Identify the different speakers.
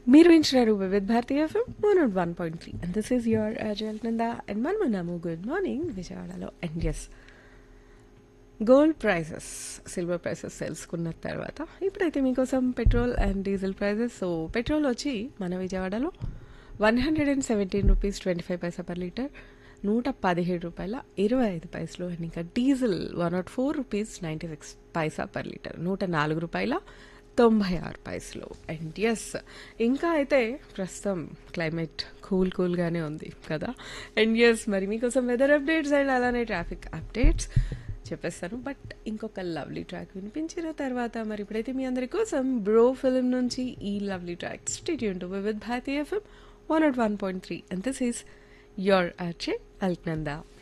Speaker 1: మీరు వింటున్నారు Vividh Bharati FM one nought one point three and this is your అజల్ నంద అండ్ మనమన్నాము గుడ్ మార్నింగ్ విజయవాడలో and yes gold prices silver prices తెలుసుకున్న తర్వాత ఇప్పుడైతే మీకోసం petrol and diesel prices so petrol వచ్చి మన విజయవాడలో one hundred and seventeen rupees twenty five paisa per litre నూట పదిహేడు రూపాయల ఇరవై ఐదు పైసలు అండ్ ఇంకా diesel one nought four rupees ninety six paisa per litre నూట నాలుగు రూపాయల తొంభై ఆరు పైసలు అండ్ ఎస్ ఇంకా అయితే ప్రస్తుతం క్లైమేట్ కూల్ కూల్గానే ఉంది కదా అండ్ ఎస్ మరి మీకోసం వెదర్ అప్డేట్స్ అండ్ అలానే ట్రాఫిక్ అప్డేట్స్ చెప్పేస్తాను బట్ ఇంకొక లవ్లీ ట్రాక్ వినిపించిన తర్వాత మరి ఇప్పుడైతే మీ అందరి కోసం బ్రో ఫిలిం నుంచి ఈ lovely track stay tuned to with Bharati FM one nought one point three and this is your RJ Alaknanda